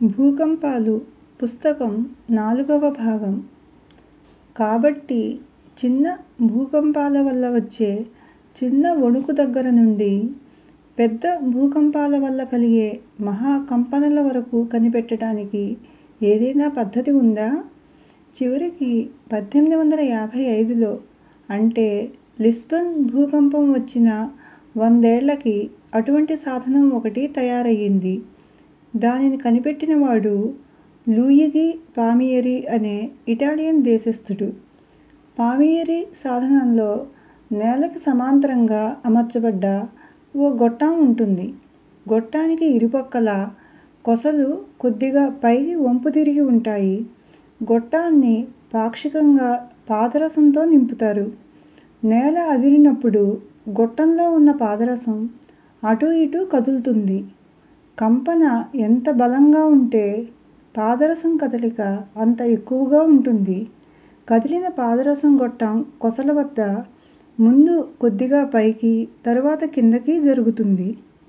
భూకంపాలు పుస్తకం నాలుగవ భాగం కాబట్టి చిన్న భూకంపాల వల్ల వచ్చే చిన్న వణుకు దగ్గర నుండి పెద్ద భూకంపాల వల్ల కలిగే మహా కంపనల వరకు కనిపెట్టడానికి ఏదైనా పద్ధతి ఉందా? చివరికి పద్దెనిమిది వందల యాభై ఐదులో అంటే లిస్బన్ భూకంపం వచ్చిన వందేళ్ళకి అటువంటి సాధనం ఒకటి తయారయింది. దానిని కనిపెట్టినవాడు లూయిగి పామియరి అనే ఇటాలియన్ దేశస్థుడు. పామియరి సాధనంలో నేలకి సమాంతరంగా అమర్చబడ్డ ఓ గొట్టం ఉంటుంది. గొట్టానికి ఇరుపక్కలా కొసలు కొద్దిగా పైకి వంపు తిరిగి ఉంటాయి. గొట్టాన్ని పాక్షికంగా పాదరసంతో నింపుతారు. నేల అదిరినప్పుడు గొట్టంలో ఉన్న పాదరసం అటూ ఇటూ కదులుతుంది. కంపన ఎంత బలంగా ఉంటే పాదరసం కదలిక అంత ఎక్కువగా ఉంటుంది. కదిలిన పాదరసం గొట్టం కొసల వద్ద ముందు కొద్దిగా పైకి తరువాత కిందకి జరుగుతుంది.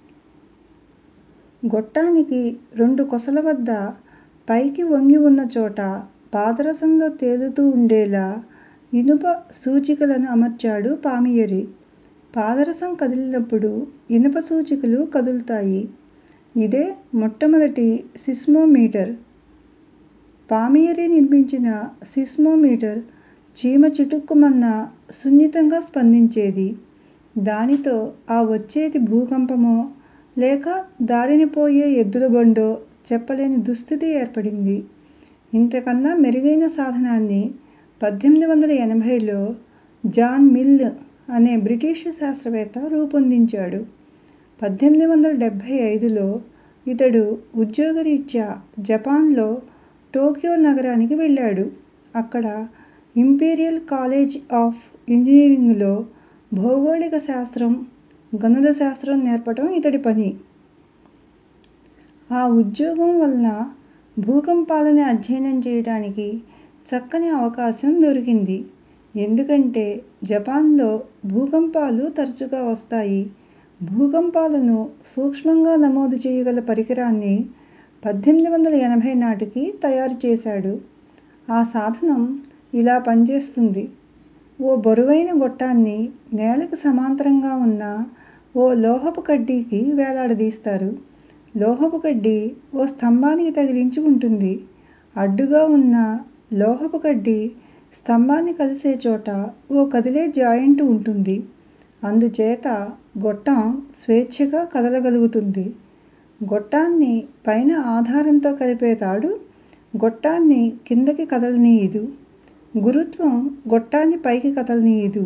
గొట్టానికి రెండు కొసల వద్ద పైకి వంగి ఉన్న చోట పాదరసంలో తేలుతూ ఉండేలా ఇనుప సూచికలను అమర్చాడు పామియరి. పాదరసం కదిలినప్పుడు ఇనుప సూచికలు కదులుతాయి. ఇదే మొట్టమొదటి సిస్మోమీటర్. పామియరి నిర్మించిన సిస్మోమీటర్ చీమ చిటుక్కుమన్నా సున్నితంగా స్పందించేది. దానితో ఆ వచ్చేది భూకంపమో లేక దారిన పోయే ఎద్దుల బండో చెప్పలేని దుస్థితి ఏర్పడింది. ఇంతకన్నా మెరుగైన సాధనాన్ని పద్దెనిమిది వందల ఎనభైలో జాన్ మిల్ అనే బ్రిటిషు శాస్త్రవేత్త రూపొందించాడు. పద్దెనిమిది వందల డెబ్బై ఐదులో ఇతడు ఉద్యోగరీత్యా జపాన్లో టోక్యో నగరానికి వెళ్ళాడు. అక్కడ ఇంపీరియల్ కాలేజ్ ఆఫ్ ఇంజనీరింగులో భౌగోళిక శాస్త్రం, గనుల శాస్త్రం నేర్పటం ఇతడి పని. ఆ ఉద్యోగం వలన భూకంపాలని అధ్యయనం చేయటానికి చక్కని అవకాశం దొరికింది. ఎందుకంటే జపాన్లో భూకంపాలు తరచుగా వస్తాయి. భూకంపాలను సూక్ష్మంగా నమోదు చేయగల పరికరాన్ని పద్దెనిమిది వందల ఎనభై నాటికి తయారు చేశాడు. ఆ సాధనం ఇలా పనిచేస్తుంది. ఓ బరువైన గొట్టాన్ని నేలకి సమాంతరంగా ఉన్న ఓ లోహపు కడ్డీకి వేలాడదీస్తారు. లోహపు కడ్డీ ఓ స్తంభానికి తగిలించి ఉంటుంది. అడ్డుగా ఉన్న లోహపు కడ్డీ స్తంభాన్ని కలిసే చోట ఓ కదిలే జాయింట్ ఉంటుంది. అందుచేత గొట్టం స్వేచ్ఛగా కదలగలుగుతుంది. గొట్టాన్ని పైన ఆధారంతో కలిపే తాడు గొట్టాన్ని కిందకి కదలనీయదు. గురుత్వం గొట్టాన్ని పైకి కదలనీయదు.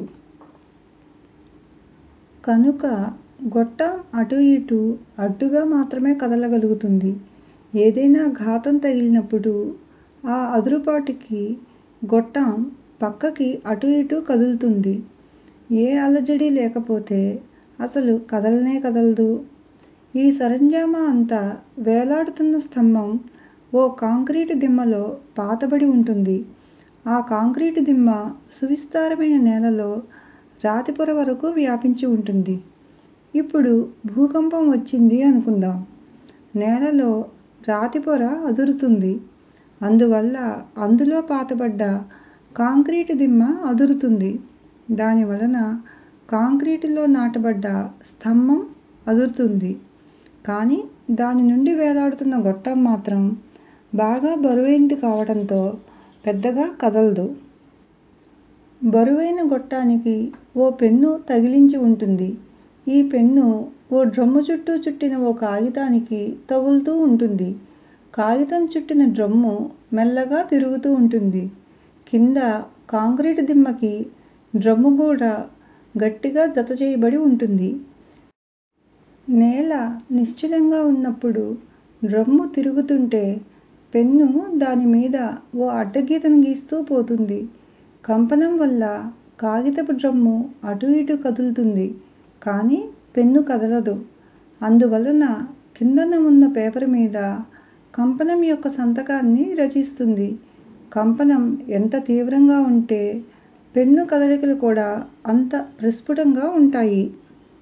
కనుక గొట్టం అటూ ఇటూ అడ్డుగా మాత్రమే కదలగలుగుతుంది. ఏదైనా ఘాతం తగిలినప్పుడు ఆ అదురుపాటుకి గొట్టం పక్కకి అటూ ఇటూ కదులుతుంది. ఏ అలజడీ లేకపోతే అసలు కదలనే కదలదు. ఈ సరంజామా అంతా వేలాడుతున్న స్తంభం ఓ కాంక్రీటు దిమ్మలో పాతబడి ఉంటుంది. ఆ కాంక్రీటు దిమ్మ సువిస్తారమైన నేలలో రాతిపొర వరకు వ్యాపించి ఉంటుంది. ఇప్పుడు భూకంపం వచ్చింది అనుకుందాం. నేలలో రాతిపొర అదురుతుంది. అందువల్ల అందులో పాతబడ్డ కాంక్రీటు దిమ్మ అదురుతుంది. దానివలన కాంక్రీటులో నాటబడ్డ స్తంభం అదురుతుంది. కానీ దాని నుండి వేలాడుతున్న గొట్టం మాత్రం బాగా బరువైనది కావటంతో పెద్దగా కదలదు. బరువైన గొట్టానికి ఓ పెన్ను తగిలించి ఉంటుంది. ఈ పెన్ను ఓ డ్రమ్ము చుట్టూ చుట్టిన ఓ కాగితానికి తగులుతూ ఉంటుంది. కాగితం చుట్టిన డ్రమ్ము మెల్లగా తిరుగుతూ ఉంటుంది. కింద కాంక్రీటు దిమ్మకి డ్రమ్ము కూడా గట్టిగా జతచేయబడి ఉంటుంది. నేల నిశ్చలంగా ఉన్నప్పుడు డ్రమ్ము తిరుగుతుంటే పెన్ను దాని మీద ఓ అడ్డగీతను గీస్తూ పోతుంది. కంపనం వల్ల కాగితపు డ్రమ్ము అటూ ఇటూ కదులుతుంది. కానీ పెన్ను కదలదు. అందువలన కిందన ఉన్న పేపరు మీద కంపనం యొక్క సంతకాన్ని రచిస్తుంది. కంపనం ఎంత తీవ్రంగా ఉంటే పెన్ను కదలికలు కూడా అంత ప్రస్ఫుటంగా ఉంటాయి.